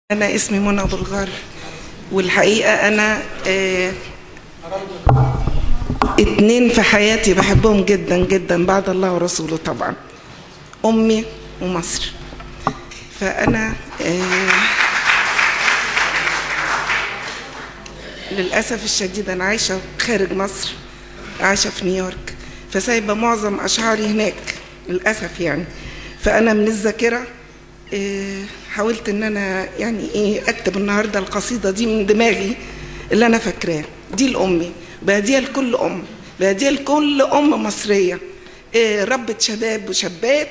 أنا اسمي منى أبو الغار والحقيقة أنا آه اتنين في حياتي بحبهم جدا جدا بعد الله ورسوله طبعا أمي ومصر فأنا آه للأسف الشديد أنا عايشة خارج مصر عايشة في نيويورك فسايبة معظم أشعاري هناك للأسف يعني فأنا من الذاكرة آه حاولت ان انا يعني ايه اكتب النهارده القصيده دي من دماغي اللي انا فاكراه دي لامي بهديها لكل ام بهديها لكل ام مصريه إيه ربة شباب وشابات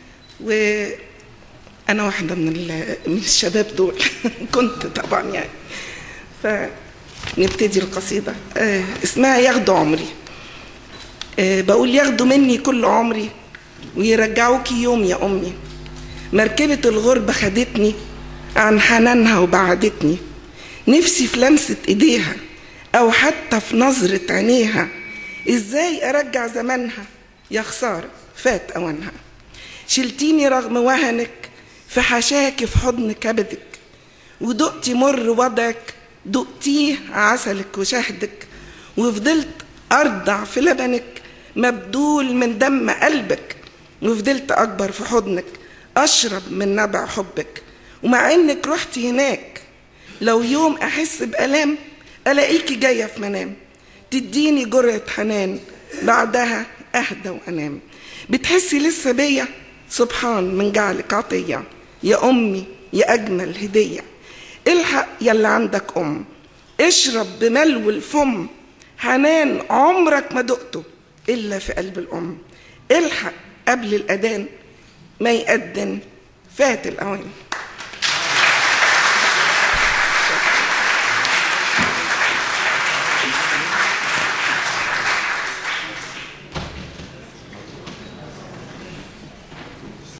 وانا واحده من من الشباب دول كنت طبعا يعني فنبتدي القصيده إيه اسمها ياخدوا عمري إيه بقول ياخدوا مني كل عمري ويرجعوكي يوم يا امي مركبة الغربة خدتني عن حنانها وبعدتني نفسي في لمسة ايديها او حتى في نظرة عينيها ازاي ارجع زمانها يا خسارة فات اوانها شلتيني رغم وهنك في حشاك في حضن كبدك ودقتي مر وضعك دقتيه عسلك وشهدك وفضلت ارضع في لبنك مبدول من دم قلبك وفضلت اكبر في حضنك أشرب من نبع حبك ومع إنك رحتي هناك لو يوم أحس بألام ألاقيكي جاية في منام تديني جرعة حنان بعدها أهدى وأنام بتحسي لسه بيا سبحان من جعلك عطية يا أمي يا أجمل هدية الحق يلا عندك أم اشرب بملو الفم حنان عمرك ما دقته إلا في قلب الأم الحق قبل الأذان ما يأذن فات الأوان